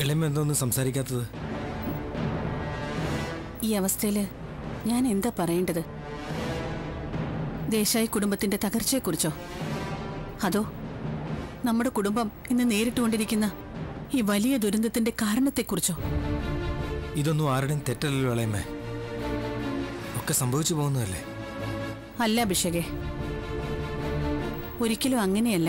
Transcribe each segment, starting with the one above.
ഇളയമ്മ എന്തോന്നും സംസാരിക്കാത്തത് ഈ അവസ്ഥയിൽ ഞാൻ എന്താ പറയേണ്ടത് ദേശായി കുടുംബത്തിന്റെ തകർച്ചയെക്കുറിച്ചോ അതോ നമ്മുടെ കുടുംബം ഇന്ന് നേരിട്ടുകൊണ്ടിരിക്കുന്ന ഈ വലിയ ദുരന്തത്തിന്റെ കാരണത്തെക്കുറിച്ചോ ഇതൊന്നും ആരുടെയും തെറ്റല്ലല്ലോ ഇളയമ്മേ ഒക്കെ സംഭവിച്ചു പോകുന്നതല്ലേ അല്ല അഭിഷേകെ ഒരിക്കലും അങ്ങനെയല്ല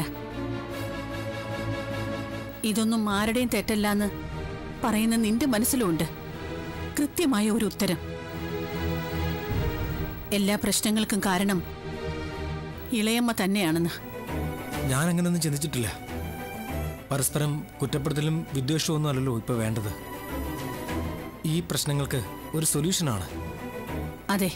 ഇതൊന്നും ആരുടെയും തെറ്റല്ലാന്ന് പറയുന്ന നിന്റെ മനസ്സിലുണ്ട് കൃത്യമായ ഒരു ഉത്തരം എല്ലാ പ്രശ്നങ്ങൾക്കും കാരണം ഇളയമ്മ തന്നെയാണെന്ന് ഞാൻ അങ്ങനെയൊന്നും ചിന്തിച്ചിട്ടില്ല പരസ്പരം കുറ്റപ്പെടുത്തലും വിദ്വേഷവും ഒന്നും അല്ലല്ലോ ഇപ്പൊ വേണ്ടത് ഈ പ്രശ്നങ്ങൾക്ക് ഒരു സൊല്യൂഷനാണ് അതെ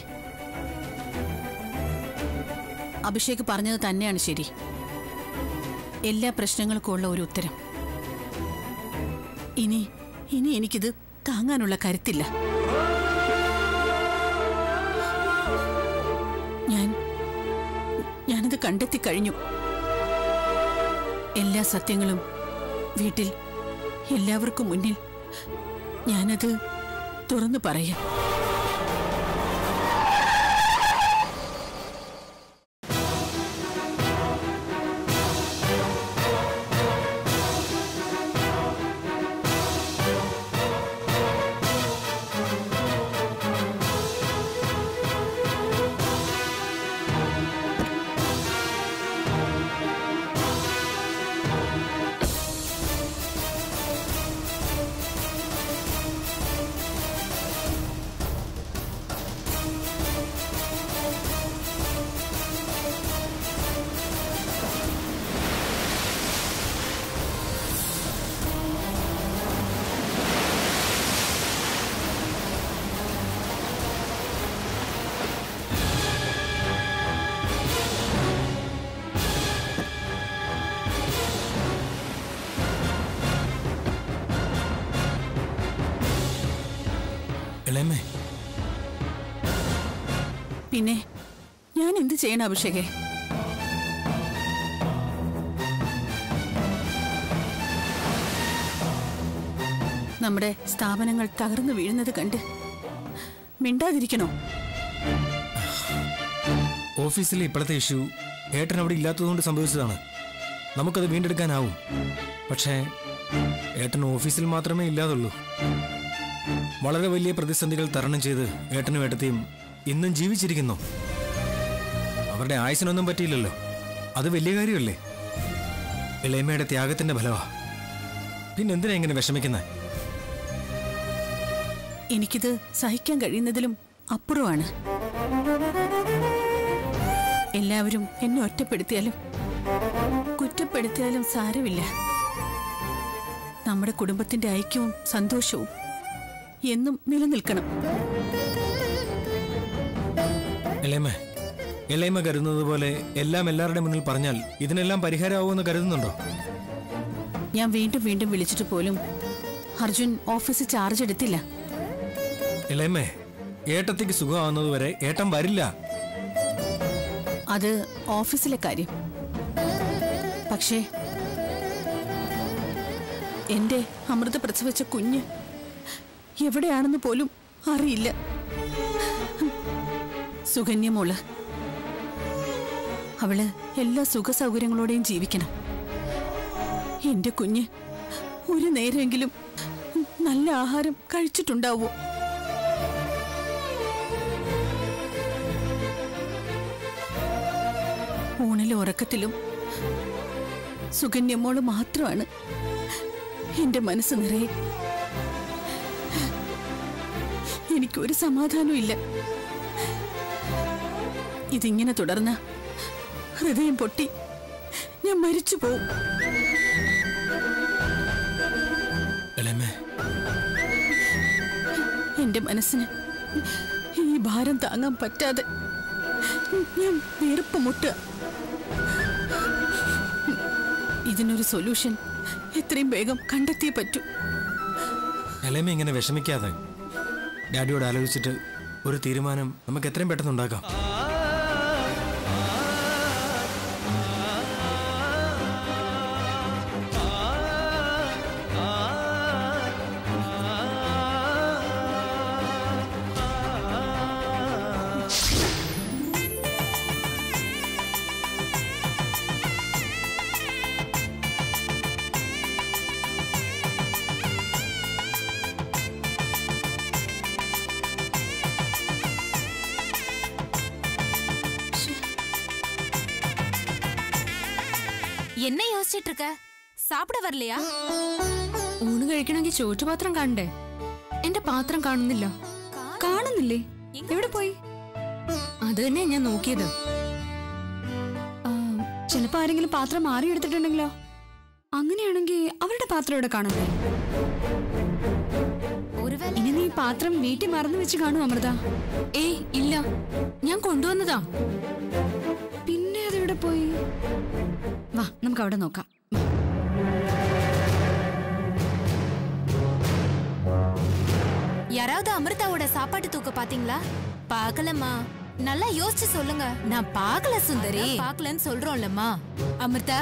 അഭിഷേക് പറഞ്ഞത് തന്നെയാണ് ശരി എല്ലാ പ്രശ്നങ്ങൾക്കും ഉള്ള ഒരു ഉത്തരം ഇനി ഇനി എനിക്കിത് താങ്ങാനുള്ള കരുത്തില്ല ഞാൻ ഞാനത് കണ്ടെത്തി കഴിഞ്ഞു എല്ലാ സത്യങ്ങളും വീട്ടിൽ എല്ലാവർക്കും മുന്നിൽ ഞാനത് തുറന്നു പറയാം ഇളയമ്മേ പിന്നെ ഞാൻ എന്ത് ചെയ്യണം അഭിഷേകെ നമ്മുടെ സ്ഥാപനങ്ങൾ തകർന്നു വീഴുന്നത് കണ്ട് മിണ്ടാതിരിക്കണോ ഓഫീസിലെ ഇപ്പോഴത്തെ ഇഷ്യൂ ഏട്ടൻ അവിടെ ഇല്ലാത്തതുകൊണ്ട് സംഭവിച്ചതാണ് നമുക്കത് വീണ്ടെടുക്കാനാവും പക്ഷേ ഏട്ടൻ ഓഫീസിൽ മാത്രമേ ഇല്ലാതുള്ളൂ വളരെ വലിയ പ്രതിസന്ധികൾ തരണം ചെയ്ത് ഏട്ടനും ഏട്ടത്തെയും ഇന്നും ജീവിച്ചിരിക്കുന്നു അവരുടെ ആയുസിനൊന്നും പറ്റിയില്ലല്ലോ അത് വലിയ കാര്യമല്ലേ ഇളയമ്മയുടെ ത്യാഗത്തിന്റെ ഫലമാ പിന്നെന്തിനാ ഇങ്ങനെ വിഷമിക്കുന്നത് എനിക്കിത് സഹിക്കാൻ കഴിയുന്നതിലും അപ്പുറമാണ് എല്ലാവരും എന്നെ ഒറ്റപ്പെടുത്തിയാലും കുറ്റപ്പെടുത്തിയാലും സാരമില്ല നമ്മുടെ കുടുംബത്തിന്റെ ഐക്യവും സന്തോഷവും എന്നും നിലനിൽക്കണം ഇളയമ്മ ഇളയമ്മ കരുതുന്നത് പോലെ എല്ലാം എല്ലാവരുടെ മുന്നിൽ പറഞ്ഞാൽ ഇതിനെല്ലാം പരിഹാരമാവുമെന്ന് കരുതുന്നുണ്ടോ ഞാൻ വീണ്ടും വീണ്ടും വിളിച്ചിട്ട് പോലും അർജുൻ ഓഫീസിൽ ചാർജ് എടുത്തില്ല ഇളയമ്മേ ഏട്ടത്തിക്ക് സുഖമാവുന്നതുവരെ ഏട്ടൻ വരില്ല അത് ഓഫീസിലെ കാര്യം പക്ഷേ എന്റെ അമൃത പ്രസവിച്ച കുഞ്ഞ് എവിടെയാണെന്ന് പോലും അറിയില്ല സുകന്യ മോള് അവള് എല്ലാ സുഖ സൗകര്യങ്ങളോടെയും ജീവിക്കണം എന്റെ കുഞ്ഞ് ഒരു നേരമെങ്കിലും നല്ല ആഹാരം കഴിച്ചിട്ടുണ്ടാവോ ഊണിലും ഉറക്കത്തിലും സുകന്യമോള് മാത്രമാണ് എന്റെ മനസ്സ് നിറയെ എനിക്കൊരു സമാധാനവും ഇല്ല ഇതിങ്ങനെ തുടർന്ന ഹൃദയം പൊട്ടി ഞാൻ മരിച്ചു പോവും ഇളയമ്മേ എന്റെ മനസ്സിന് ഈ ഭാരം താങ്ങാൻ പറ്റാതെ ഞാൻ വീർപ്പ് മുട്ടുക ഇതിനൊരു സൊല്യൂഷൻ എത്രയും വേഗം കണ്ടെത്തിയേ പറ്റൂ ഇളയമ്മ ഇങ്ങനെ വിഷമിക്കാതെ ഡാഡിയോട് ആലോചിച്ചിട്ട് ഒരു തീരുമാനം നമുക്ക് എത്രയും പെട്ടെന്ന് ഉണ്ടാക്കാം என்ன யோசிச்சிட்டு இருக்க சாப்பிட வரலையா ഊണ് കഴിക്കണമെങ്കിൽ ചോറ്റുപാത്രം കാണണ്ടേ എന്റെ പാത്രം കാണുന്നില്ല കാണുന്നില്ലേ എവിടെ പോയി അത് തന്നെ ഞാൻ നോക്കിയത് ചിലപ്പോ ആരെങ്കിലും പാത്രം മാറി എടുത്തിട്ടുണ്ടെങ്കിലോ അങ്ങനെയാണെങ്കിൽ അവരുടെ പാത്രം ഇവിടെ കാണണ്ടേ ஒருவேளை ഇനി നീ പാത്രം വീട്ടിൽ മറന്നു വെച്ച് കാണും അമൃത ഏയ് ഇല്ല ഞാൻ കൊണ്ടുവന്നതാ പിന്നെ അതെവിടെ പോയി വാ നമുക്ക് അവിടെ നോക്കാം யாராவது அமிர்தாவோட சாப்பாட்டு தூக்க பாத்தீங்களா பார்க்கலம்மா நல்லா யோசிச்சு சொல்லுங்க நான் பார்க்கல சுந்தரி பார்க்கலன்னு சொல்றோம்லம்மா அமிர்தா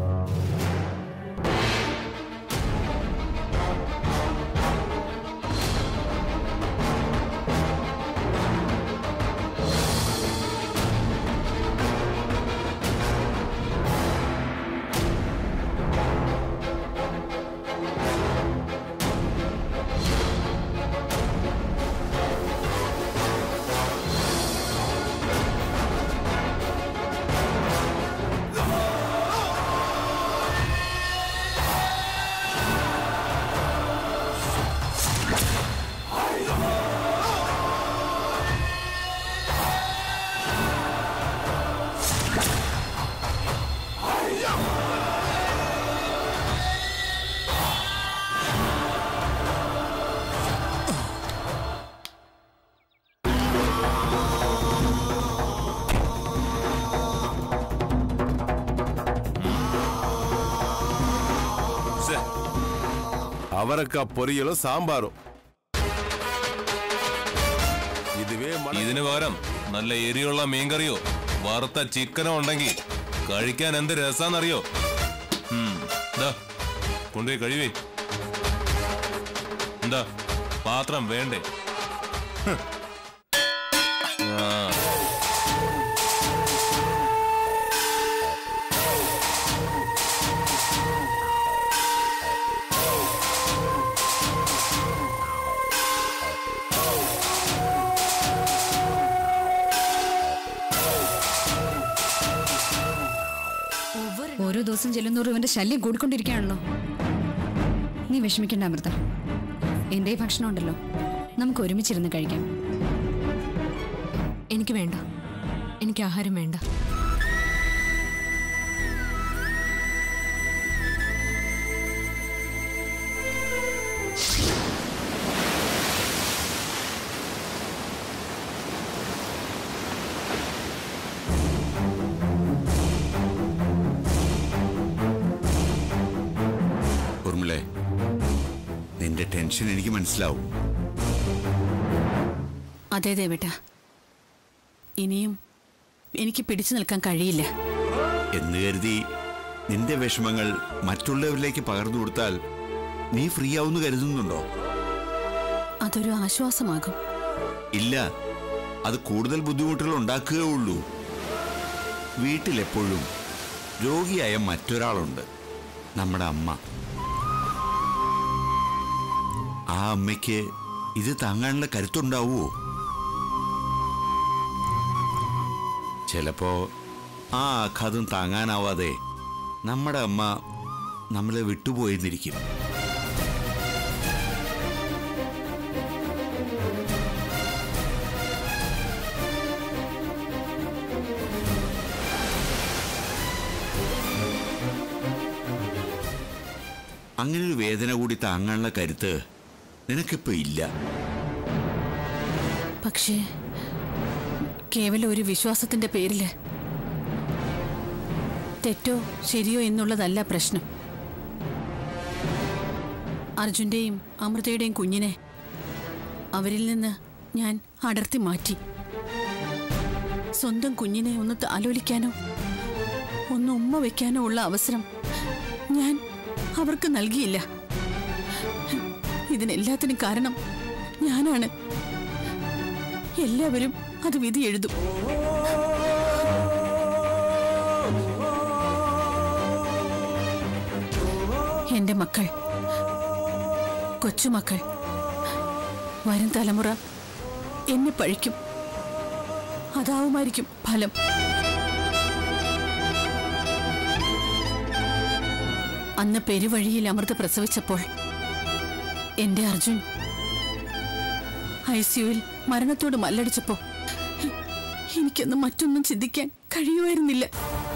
ഛെ, അവരക്കാ പൊരിയലും സാമ്പാറും ഇതുവേ മണ- ഇതിന് പകരം നല്ല എരിയുള്ള മീൻകറിയോ വറുത്ത ചിക്കനോ ഉണ്ടെങ്കിൽ കഴിക്കാൻ എന്ത് രസാന്നറിയോ ഉം, ദാ, കൊണ്ടുപോയി കഴിവേ എന്താ പാത്രം വേണ്ടേ ഹ്. ആ ഓരോ ദിവസം ചെല്ലുന്നോറും ഇവന്റെ ശല്യം കൂടിക്കൊണ്ടിരിക്കുകയാണല്ലോ നീ വിഷമിക്കണ്ട അമൃത എന്റെ ഈ ഭക്ഷണം ഉണ്ടല്ലോ നമുക്ക് ഒരുമിച്ചിരുന്ന് കഴിക്കാം എനിക്ക് വേണ്ട എനിക്ക് ആഹാരം വേണ്ട ഉർമിളെ നിന്റെ ടെൻഷൻ എനിക്ക് മനസ്സിലാവും അതെ ദേവേട്ട ഇനിയും എനിക്ക് പിടിച്ചു നിൽക്കാൻ കഴിയില്ല എന്ന് കരുതി നിന്റെ വിഷമങ്ങൾ മറ്റുള്ളവരിലേക്ക് പകർന്നു കൊടുത്താൽ നീ ഫ്രീ ആവുന്നു കരുതുന്നുണ്ടോ അതൊരു ആശ്വാസമാകും ഇല്ല അത് കൂടുതൽ ബുദ്ധിമുട്ടുകൾ ഉണ്ടാക്കുകയേ ഉള്ളൂ വീട്ടിലെപ്പോഴും രോഗിയായ മറ്റൊരാളുണ്ട് നമ്മുടെ അമ്മ ആ അമ്മയ്ക്ക് ഇത് താങ്ങാനുള്ള കരുത്തുണ്ടാവുമോ ചിലപ്പോ ആ ആഘാതം താങ്ങാനാവാതെ നമ്മുടെ അമ്മ നമ്മളെ വിട്ടുപോയെന്നിരിക്കും അങ്ങനെ ഒരു വേദന കൂടി താങ്ങാനുള്ള കരുത്ത് നിനക്കിപ്പോ ഇല്ല പക്ഷേ കേവലം ഒരു വിശ്വാസത്തിന്റെ പേരില് തെറ്റോ ശരിയോ എന്നുള്ളതല്ല പ്രശ്നം അർജുന്റെയും അമൃതയുടെയും കുഞ്ഞിനെ അവരിൽ നിന്ന് ഞാൻ അടർത്തി മാറ്റി സ്വന്തം കുഞ്ഞിനെ ഒന്ന് താലോലിക്കാനോ ഒന്ന് ഉമ്മ വെക്കാനോ ഉള്ള അവസരം ഞാൻ അവർക്ക് നൽകിയില്ല ഇതിനെല്ലാത്തിനും കാരണം ഞാനാണ് എല്ലാവരും അത് വിധി എഴുതും എന്റെ മക്കൾ കൊച്ചുമക്കൾ വരും തലമുറ എന്നെ പഴിക്കും അതാവുമായിരിക്കും ഫലം അന്ന് പെരുവഴിയിൽ അമൃത പ്രസവിച്ചപ്പോൾ എന്റെ അർജുൻ ഐ സിയുവിൽ മരണത്തോട് മല്ലടിച്ചപ്പോ എനിക്കൊന്നും മറ്റൊന്നും ചിന്തിക്കാൻ കഴിയുമായിരുന്നില്ല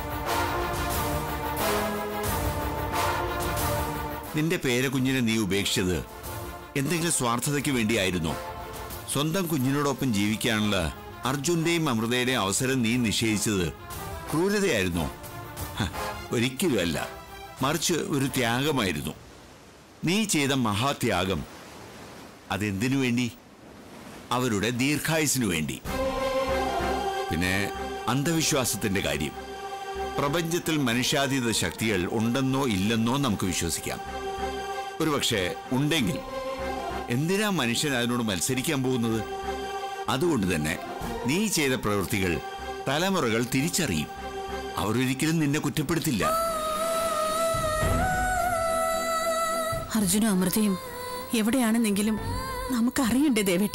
നിന്റെ പേരക്കുഞ്ഞിനെ നീ ഉപേക്ഷിച്ചത് എന്തെങ്കിലും സ്വാർത്ഥതയ്ക്ക് വേണ്ടിയായിരുന്നോ സ്വന്തം കുഞ്ഞിനോടൊപ്പം ജീവിക്കാനുള്ള അർജുന്റെയും അമൃതയുടെയും അവസരം നീ നിഷേധിച്ചത് ക്രൂരതയായിരുന്നോ ഹ, ഒരിക്കലും അല്ല മറിച്ച് ഒരു ത്യാഗമായിരുന്നു നീ ചെയ്ത മഹാത്യാഗം അതെന്തിനു വേണ്ടി അവരുടെ ദീർഘായുസിനു വേണ്ടി പിന്നെ അന്ധവിശ്വാസത്തിന്റെ കാര്യം പ്രപഞ്ചത്തിൽ മനുഷ്യാതീത ശക്തികൾ ഉണ്ടെന്നോ ഇല്ലെന്നോ നമുക്ക് വിശ്വസിക്കാം ഒരുപക്ഷെ ഉണ്ടെങ്കിൽ എന്തിനാ മനുഷ്യൻ അതിനോട് മത്സരിക്കാൻ പോകുന്നത് അതുകൊണ്ട് തന്നെ നീ ചെയ്ത പ്രവൃത്തികൾ തലമുറകൾ തിരിച്ചറിയും അവരൊരിക്കലും നിന്നെ കുറ്റപ്പെടുത്തില്ല അർജുനും അമൃതയും എവിടെയാണെന്നെങ്കിലും നമുക്കറിയണ്ടേ ദേവേട്ട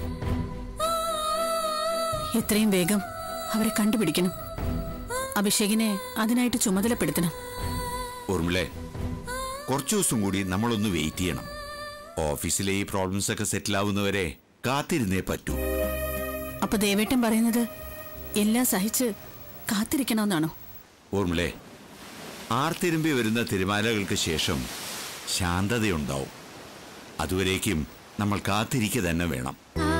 എത്രയും വേഗം അവരെ കണ്ടുപിടിക്കണം അഭിഷേകിനെ അതിനായിട്ട് ചുമതലപ്പെടുത്തണം ഓർമ്മിളെ കുറച്ചു ദിവസം കൂടി നമ്മളൊന്ന് വെയിറ്റ് ചെയ്യണം ഓഫീസിലെ ഈ പ്രോബ്ലംസ് ഒക്കെ സെറ്റിൽ ആവുന്നവരെ കാത്തിരുന്നേ പറ്റൂ അപ്പൊ ദേവേട്ടൻ പറയുന്നത് എല്ലാം സഹിച്ച് കാത്തിരിക്കണമെന്നാണോ ഓർമ്മിളെ ആർത്തിരുമ്പി വരുന്ന തിരുമാലകൾക്ക് ശേഷം ശാന്തതയുണ്ടാവും അതുവരേക്കും നമ്മൾ കാത്തിരിക്കുക തന്നെ വേണം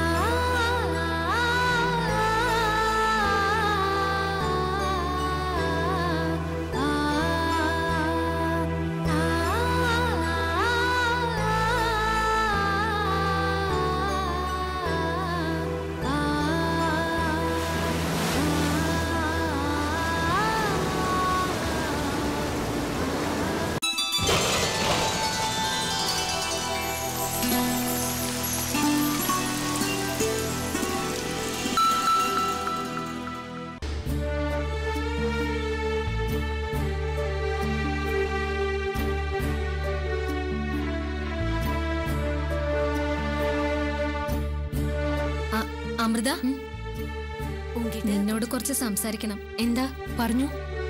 അ- അമൃത നിന്നോട് കുറച്ച് സംസാരിക്കണം എന്താ പറഞ്ഞു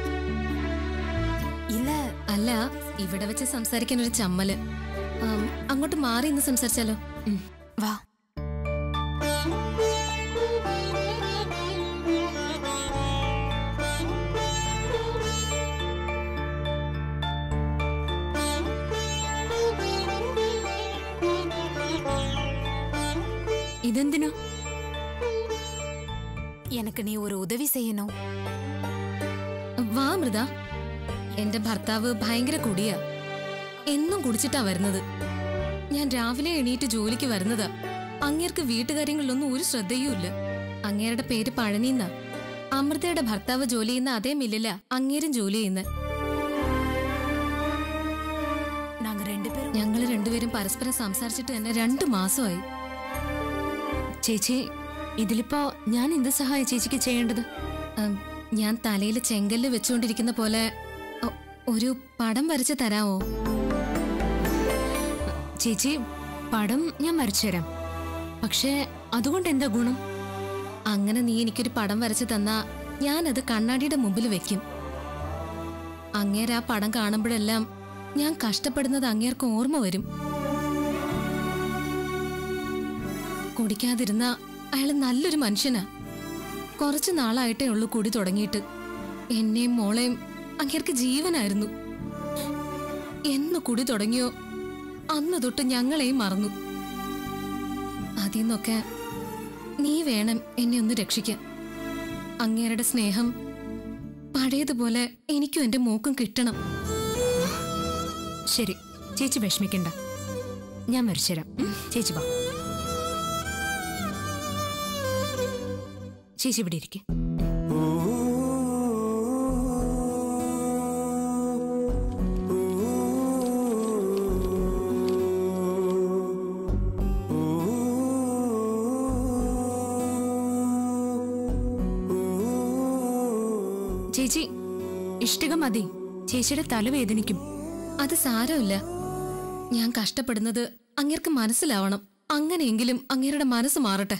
ഇല്ല അല്ല ഇവിടെ വെച്ച് സംസാരിക്കാൻ ഒരു ചമ്മല് ആം, അങ്ങോട്ട് മാറി ഇന്ന് സംസാരിച്ചാലോ ഉം. വാ ഇതെന്തിനു எனக்கு நீ ஒரு உதவி செய்யணும் വാ അമൃത എന്റെ ഭർത്താവ് ഭയങ്കര കുടിയാ എന്നും കുടിച്ചിട്ടാ വരുന്നത് ഞാൻ രാവിലെ എണീറ്റ് ജോലിക്ക് വരുന്നതാ അങ്ങേർക്ക് വീട്ടുകാര്യങ്ങളിലൊന്നും ഒരു ശ്രദ്ധയും ഇല്ല അങ്ങേരുടെ പേര് പഴനിന്നാ അമൃതയുടെ ഭർത്താവ് ജോലി ചെയ്യുന്ന അതേ മില്ലിലാ അങ്ങേരും ജോലി ചെയ്യുന്നത് நாங்க ரெண்டு பேரும் ഞങ്ങൾ രണ്ടുപേരും പരസ്പരം സംസാരിച്ചിട്ട് തന്നെ രണ്ടു മാസമായി ചേച്ചി ഇതിലിപ്പോ ഞാൻ എന്ത് സഹായം ചേച്ചിക്ക് ചെയ്യേണ്ടത് ഉം, ഞാൻ തലയിൽ ചെങ്കല്ല് വെച്ചുകൊണ്ടിരിക്കുന്ന പോലെ ഒ- ഒരു പടം വരച്ച് തരാമോ ചേച്ചി പടം ഞാൻ വരച്ചുതരാം പക്ഷേ അതുകൊണ്ട് എന്താ ഗുണം അങ്ങനെ നീ എനിക്കൊരു പടം വരച്ച് തന്നാ ഞാനത് കണ്ണാടിയുടെ മുമ്പിൽ വെക്കും അങ്ങേര് ആ പടം കാണുമ്പോഴെല്ലാം ഞാൻ കഷ്ടപ്പെടുന്നത് അങ്ങേർക്ക് ഓർമ്മ വരും കുടിക്കാതിരുന്ന അയാൾ നല്ലൊരു മനുഷ്യനാ കുറച്ചു നാളായിട്ടേ ഉള്ളൂ കുടി തുടങ്ങിയിട്ട് എന്നെയും മോളെയും അങ്ങേർക്ക് ജീവനായിരുന്നു എന്ന് കുടി തുടങ്ങിയോ അന്ന് തൊട്ട് ഞങ്ങളെയും മറന്നു അതിൽ നിന്നൊക്കെ നീ വേണം എന്നെ ഒന്ന് രക്ഷിക്കാൻ അങ്ങേരുടെ സ്നേഹം പഴയതുപോലെ എനിക്കും എന്റെ മോക്കും കിട്ടണം ശരി ചേച്ചി വിഷമിക്കണ്ട ഞാൻ വരച്ചുതരാം ഉം, ചേച്ചി വാ ചേച്ചി ഇവിടെ ഇരിക്കെ ചേച്ചി ഇഷ്ടിക മതി ചേച്ചിയുടെ തല വേദനിക്കും അത് സാരമില്ല ഞാൻ കഷ്ടപ്പെടുന്നത് അങ്ങേർക്ക് മനസ്സിലാവണം അങ്ങനെയെങ്കിലും അങ്ങേരുടെ മനസ്സ് മാറട്ടെ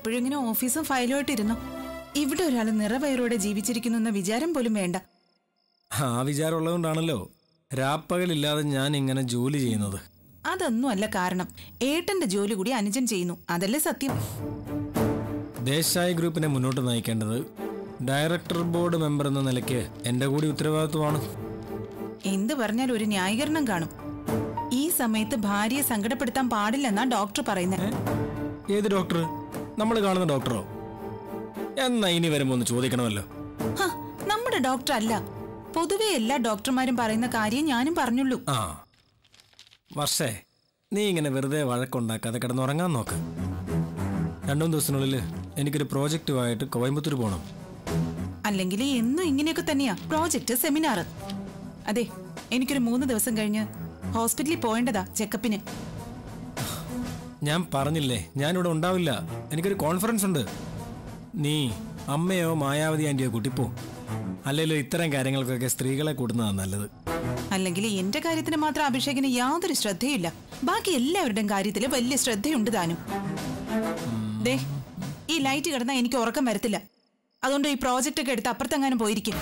എപ്പോഴും ഇങ്ങനെ ഓഫീസും ഫയലുമായിട്ട് ഇരുന്നു ഇവിടെ ഒരാൾ നിറവയറോടെ ജീവിച്ചിരിക്കുന്നു എന്ന വിചാരം പോലും വേണ്ട ആ വിചാരം ഉള്ളതുകൊണ്ടാണല്ലോ രാപ്പകലില്ലാതെ ഞാൻ ഇങ്ങനെ ജോലി ചെയ്യുന്നത് അതൊന്നും അല്ല കാരണം ഏട്ടന്റെ ജോലി കൂടി അനുജൻ ചെയ്യുന്നു അതല്ലേ സത്യം ദേശായി ഗ്രൂപ്പിനെ മുന്നോട്ട് നയിക്കേണ്ടത് ഡയറക്ടർ ബോർഡ് മെമ്പർ എന്ന നിലയ്ക്ക് എൻ്റെ കൂടി ഉത്തരവാദിത്വമാണ് എന്ത് പറഞ്ഞാൽ ഒരു ന്യായീകരണം കാണും ഈ സമയത്ത് ഭാര്യയെ സങ്കടപ്പെടുത്താൻ പാടില്ലെന്നാ ഡോക്ടർ പറയുന്നത് ഏത് ഡോക്ടർ നമ്മൾ കാണുന്ന ഡോക്ടറോ എന്നാ ഇനി വരുമ്പോ ഒന്ന് ചോദിക്കണമല്ലോ ഹ, നമ്മുടെ ഡോക്ടർ അല്ല പൊതുവെ എല്ലാ ഡോക്ടർമാരും പറയുന്ന കാര്യം ഞാനും പറഞ്ഞുള്ളൂ ആ വർഷേ നീ ഇങ്ങനെ വെറുതെ വഴക്കുണ്ടാക്കാതെ കിടന്നുറങ്ങാൻ നോക്ക് രണ്ടു മൂന്ന് ദിവസത്തിനുള്ളിൽ എനിക്കൊരു പ്രോജക്റ്റുമായിട്ട് കോയമ്പത്തൂർ പോകണം അല്ലെങ്കിൽ എന്നും ഇങ്ങനെയൊക്കെ തന്നെയാ പ്രോജക്റ്റ് സെമിനാർ അതെ എനിക്കൊരു മൂന്ന് ദിവസം കഴിഞ്ഞ് ഹോസ്പിറ്റലിൽ പോകേണ്ടതാ ചെക്കപ്പിന് ഞാൻ പറഞ്ഞില്ലേ ഞാനിവിടെ ഉണ്ടാവില്ല എനിക്കൊരു കോൺഫറൻസ് ഉണ്ട് നീ അമ്മയോ മായാവതി ആൻറ്റിയോ കൂട്ടിപ്പോ അല്ലെങ്കിലും ഇത്തരം കാര്യങ്ങൾക്കൊക്കെ സ്ത്രീകളെ കൂട്ടുന്നതാണ് നല്ലത് അല്ലെങ്കിൽ എന്റെ കാര്യത്തിന് മാത്രം അഭിഷേകിന് യാതൊരു ശ്രദ്ധയില്ല ബാക്കി എല്ലാവരുടെയും കാര്യത്തിൽ വലിയ ശ്രദ്ധയുണ്ട് താനും ദേ ഈ ലൈറ്റ് കിടന്നാൽ എനിക്ക് ഉറക്കം വരത്തില്ല അതുകൊണ്ട് ഈ പ്രോജക്റ്റ് ഒക്കെ എടുത്ത് അപ്പുറത്തെങ്ങാനും പോയിരിക്കും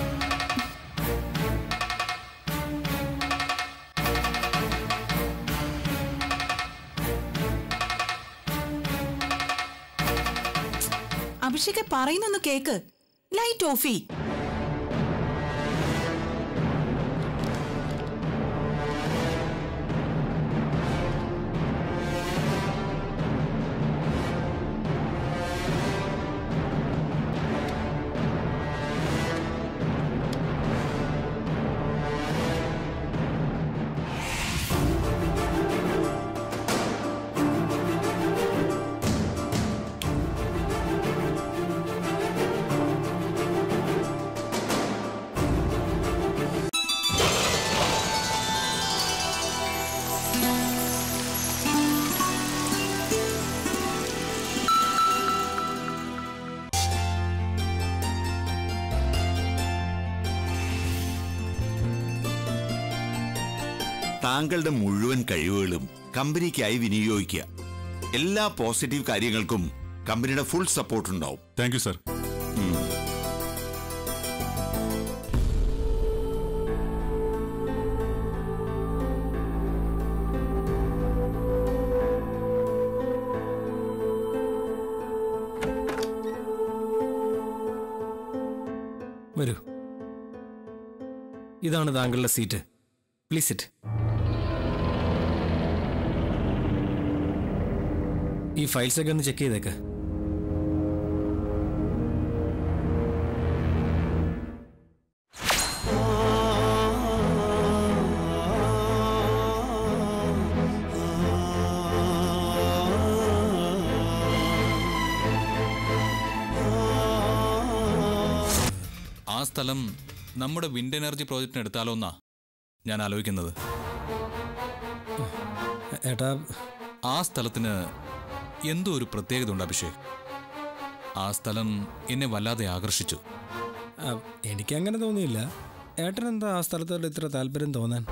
അഭിഷേക് പറയുന്നൊന്ന് കേക്ക് ലൈറ്റ് ഓഫ് ചെയ് താങ്കളുടെ മുഴുവൻ കഴിവുകളും കമ്പനിക്കായി വിനിയോഗിക്കുക എല്ലാ പോസിറ്റീവ് കാര്യങ്ങൾക്കും കമ്പനിയുടെ ഫുൾ സപ്പോർട്ട് ഉണ്ടാവും താങ്ക് യു സർ വരൂ ഇതാണ് താങ്കളുടെ സീറ്റ് പ്ലീസ് സിറ്റ് ഈ ഫയൽസ് ഒക്കെ ഒന്ന് ചെക്ക് ചെയ്തേക്ക് ആ സ്ഥലം നമ്മുടെ വിൻഡ് എനർജി പ്രോജക്റ്റിന് എടുത്താലോ എന്നാ ഞാൻ ആലോചിക്കുന്നത് ഏട്ടാ ആ സ്ഥലത്തിന് എന്തോ ഒരു പ്രത്യേകത ഉണ്ട് അഭിഷേക് ആ സ്ഥലം എന്നെ വല്ലാതെ ആകർഷിച്ചു ആ, എനിക്കങ്ങനെ തോന്നിയില്ല ഏട്ടൻ എന്താ ആ സ്ഥലത്തോട് ഇത്ര താല്പര്യം തോന്നാൻ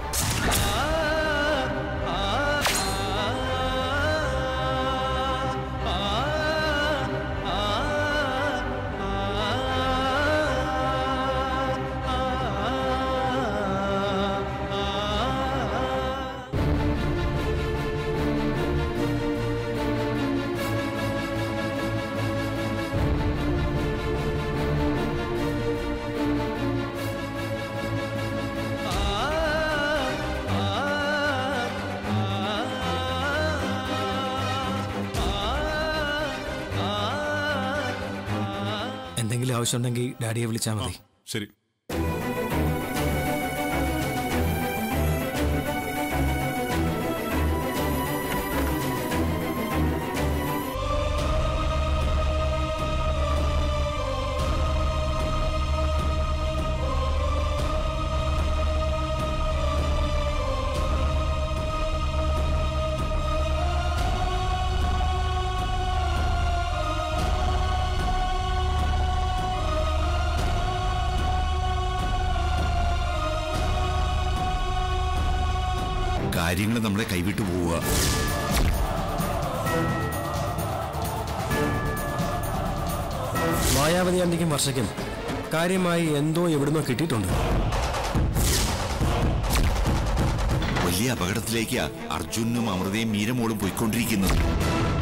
എന്തെങ്കിലും ആവശ്യമുണ്ടെങ്കിൽ ഡാഡിയെ വിളിച്ചാൽ മതി ശരി കാര്യങ്ങൾ നമ്മളെ കൈവിട്ടു പോവുക മായാവതി ആന്റിക്കും വർഷയ്ക്കും കാര്യമായി എന്തോ എവിടുന്നോ കിട്ടിയിട്ടുണ്ട് വലിയ അപകടത്തിലേക്കാ അർജുനും അമൃതയും മീരമോളും പോയിക്കൊണ്ടിരിക്കുന്നത്